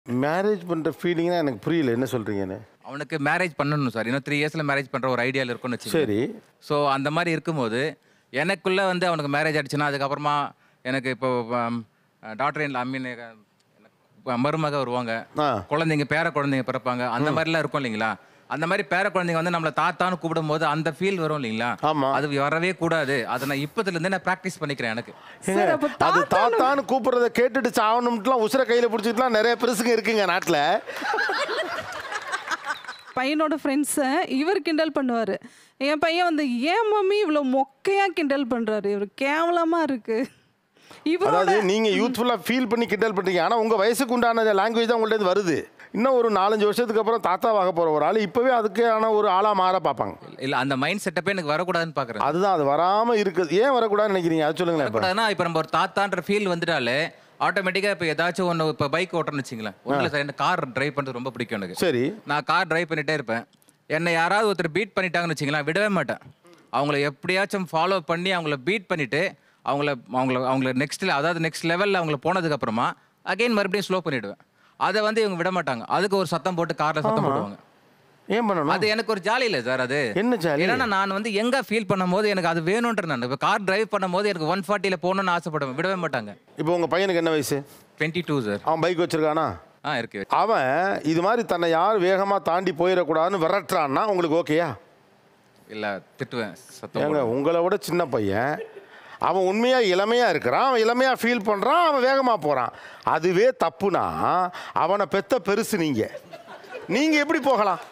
Marriage பண்ணுற ஃபீலிங்னா எனக்கு புரியல என்ன சொல்கிறீங்கன்னு அவனுக்கு மேரேஜ் பண்ணணும் சார் இன்னும் த்ரீ இயர்ஸில் மேரேஜ் பண்ணுற ஒரு ஐடியாவில் இருக்கும்னு வச்சு சரி ஸோ அந்த மாதிரி இருக்கும்போது எனக்குள்ளே வந்து அவனுக்கு மேரேஜ் ஆயிடுச்சுன்னா அதுக்கப்புறமா எனக்கு இப்போ டாக்டர் ஐ மீன் மருமக வருவாங்க ஆ குழந்தைங்க பேர குழந்தைங்க பிறப்பாங்க அந்த மாதிரிலாம் இருக்கும் இல்லைங்களா அந்த மாதிரி பேர குழந்தைங்க வந்து நம்மளை தாத்தான்னு கூப்பிடும்போது அந்த ஃபீல் வரும் இல்லைங்களா ஆமா. அது வரவே கூடாது அதை நான் இப்போதுலேருந்தே நான் ப்ராக்டிஸ் பண்ணிக்கிறேன் எனக்கு ஏங்க, சார், அப்ப அது தாத்தான்னு கூப்பிடுறத கேட்டுட்டு சாவணும்ட்டுலாம் உசுர கையில் பிடிச்சிட்டுலாம் நிறைய பெருசுங்க இருக்குங்க நாட்டில் பையனோட ஃப்ரெண்ட்ஸை இவர் கிண்டல் பண்ணுவார் என் பையன் வந்து ஏன் மம்மி இவ்வளோ மொக்கையா கிண்டல் பண்ணுறாரு இவர் கேவலமாக இருக்கு இவரோட அதாவது நீங்கள் யூத்ஃபுல்லாக ஃபீல் பண்ணி கிண்டல் பண்ணுறீங்க ஆனால் உங்கள் வயசுக்கு உண்டான லாங்குவேஜ் தான் உங்கள்ட்ட இருந்து வருது இன்னும் ஒரு நாலஞ்சு வருஷத்துக்கு அப்புறம் தாத்தாவாக போகிற ஒரு ஆள் இப்போவே அதுக்கான ஒரு ஆளாக மாற பார்ப்பாங்க இல்லை அந்த மைண்ட் செட்டப்பே எனக்கு வரக்கூடாதுன்னு பார்க்குறேன் அதுதான் அது வராமல் இருக்குது ஏன் வரக்கூடாதுன்னு நினைக்கிறீங்க அது சொல்லுங்களேன் இப்போ வரக்கூடாதுன்னா இப்போ நம்ம ஒரு தாத்தான்ற ஃபீல் வந்துட்டாலே ஆட்டோமேட்டிக்காக இப்போ ஏதாச்சும் ஒன்று இப்போ பைக் ஓட்டுறேன்னு வச்சுங்களேன் ஒன்றில் சார் எனக்கு கார் டிரைவ் பண்ணுறது ரொம்ப பிடிக்கும் எனக்கு சரி நான் கார் டிரைவ் பண்ணிட்டே இருப்பேன் என்னை யாராவது ஒருத்தர் பீட் பண்ணிட்டாங்கன்னு வச்சுங்களேன் விடவே மாட்டேன் அவங்கள எப்படியாச்சும் ஃபாலோ பண்ணி அவங்கள பீட் பண்ணிட்டு அவங்கள அவங்கள அவங்கள நெக்ஸ்ட் அதாவது நெக்ஸ்ட் லெவலில் அவங்கள போனதுக்கு அப்புறமா அகைன் மறுபடியும் ஸ்லோ பண்ணிடுவேன் அதை வந்து இவங்க விட மாட்டாங்க அதுக்கு ஒரு சத்தம் போட்டு காரில் சத்தம் போடுவாங்க ஏன் பண்ணணும் அது எனக்கு ஒரு ஜாலி இல்லை சார் அது என்ன ஜாலி ஏன்னா நான் வந்து எங்க ஃபீல் பண்ணும்போது எனக்கு அது வேணும்ன்ற நான் இப்போ கார் டிரைவ் பண்ணும்போது எனக்கு ஒன் ஃபார்ட்டியில் போகணும்னு ஆசைப்படுவேன் விடவே மாட்டாங்க இப்போ உங்கள் பையனுக்கு என்ன வயசு டுவெண்ட்டி டூ சார் அவன் பைக் வச்சிருக்கானா ஆ இருக்கு அவன் இது மாதிரி தன்னை யார் வேகமாக தாண்டி போயிடக்கூடாதுன்னு விரட்டுறான்னா உங்களுக்கு ஓகேயா இல்லை திட்டுவேன் சத்தம் ஏங்க போடுவேன். உங்களை விட சின்ன பையன் அவன் உண்மையாக இளமையாக இருக்கிறான் அவன் இளமையாக ஃபீல் பண்ணுறான் அவன் வேகமாக போகிறான் அதுவே தப்புனா அவனை பெத்த பெருசு நீங்கள் நீங்கள் எப்படி போகலாம்